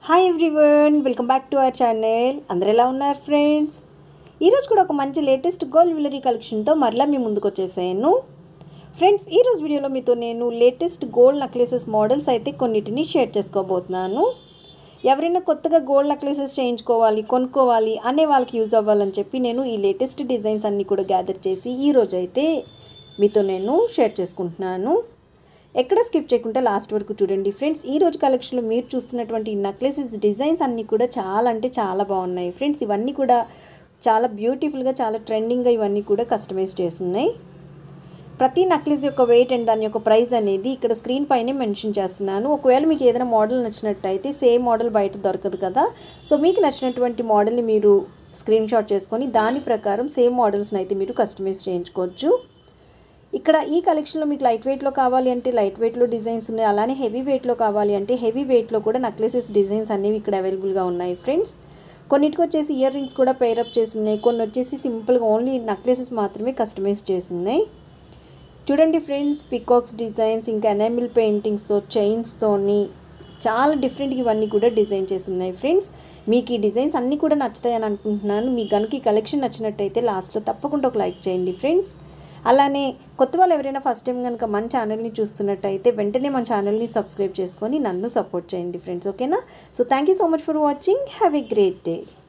hi everyone welcome back to our channel అందరు ఎలా ఉన్నారు ఫ్రెండ్స్ ఈరోజు కూడా ఒక మంచి లేటెస్ట్ గోల్డ్ జ్యువెలరీ కలెక్షన్తో మరలా మీ ముందుకు వచ్చేసాను ఫ్రెండ్స్ ఈరోజు వీడియోలో మీతో నేను లేటెస్ట్ గోల్డ్ నెక్లెసెస్ మోడల్స్ అయితే కొన్నిటిని షేర్ చేసుకోబోతున్నాను ఎవరైనా కొత్తగా గోల్డ్ నెక్లెసెస్ చేయించుకోవాలి కొనుక్కోవాలి అనే వాళ్ళకి యూజ్ అవ్వాలని చెప్పి నేను ఈ లేటెస్ట్ డిజైన్స్ అన్నీ కూడా గ్యాదర్ చేసి ఈరోజు అయితే మీతో నేను షేర్ చేసుకుంటున్నాను ఎక్కడ స్కిప్ చేయకుండా లాస్ట్ వరకు చూడండి ఫ్రెండ్స్ ఈ రోజు కలెక్షన్లో మీరు చూస్తున్నటువంటి ఈ నెక్లెసెస్ డిజైన్స్ అన్నీ కూడా చాలా అంటే చాలా బాగున్నాయి ఫ్రెండ్స్ ఇవన్నీ కూడా చాలా బ్యూటిఫుల్గా చాలా ట్రెండింగ్గా ఇవన్నీ కూడా కస్టమైజ్ చేస్తున్నాయి ప్రతి నెక్లెస్ యొక్క వెయిట్ అండ్ దాని యొక్క ప్రైస్ అనేది ఇక్కడ స్క్రీన్ పైనే మెన్షన్ చేస్తున్నాను ఒకవేళ మీకు ఏదైనా మోడల్ నచ్చినట్టయితే సేమ్ మోడల్ బయట దొరకదు కదా సో మీకు నచ్చినటువంటి మోడల్ని మీరు స్క్రీన్ షాట్ చేసుకొని దాని ప్రకారం సేమ్ మోడల్స్ని అయితే మీరు కస్టమైజ్ చేయించుకోవచ్చు ఇక్కడ ఈ కలెక్షన్లో మీకు లైట్ వెయిట్లో కావాలి అంటే లైట్ వెయిట్లో డిజైన్స్ ఉన్నాయి అలానే హెవీ వెయిట్లో కావాలి అంటే హెవీ వెయిట్లో కూడా నెక్లెసెస్ డిజైన్స్ అనేవి ఇక్కడ అవైలబుల్గా ఉన్నాయి ఫ్రెండ్స్ కొన్నిటికి వచ్చేసి ఇయర్ రింగ్స్ కూడా పేరప్ చేసి ఉన్నాయి కొన్ని వచ్చేసి సింపుల్గా ఓన్లీ నెక్లెసెస్ మాత్రమే కస్టమైజ్ చేసి ఉన్నాయి చూడండి ఫ్రెండ్స్ పికాక్స్ డిజైన్స్ ఇంకా ఎనామిల్ పెయింటింగ్స్తో చైన్స్తోని చాలా డిఫరెంట్గా ఇవన్నీ కూడా డిజైన్ చేసి ఉన్నాయి ఫ్రెండ్స్ మీకు ఈ డిజైన్స్ అన్నీ కూడా నచ్చుతాయని అనుకుంటున్నాను మీకు కనుక ఈ కలెక్షన్ నచ్చినట్టయితే లాస్ట్లో తప్పకుండా ఒక లైక్ చేయండి ఫ్రెండ్స్ అలానే కొత్త వాళ్ళు ఎవరైనా ఫస్ట్ టైం కనుక మన ఛానల్ని చూస్తున్నట్టయితే వెంటనే మన ఛానల్ని సబ్స్క్రైబ్ చేసుకొని నన్ను సపోర్ట్ చేయండి ఫ్రెండ్స్ ఓకేనా so thank you so much for watching have a great day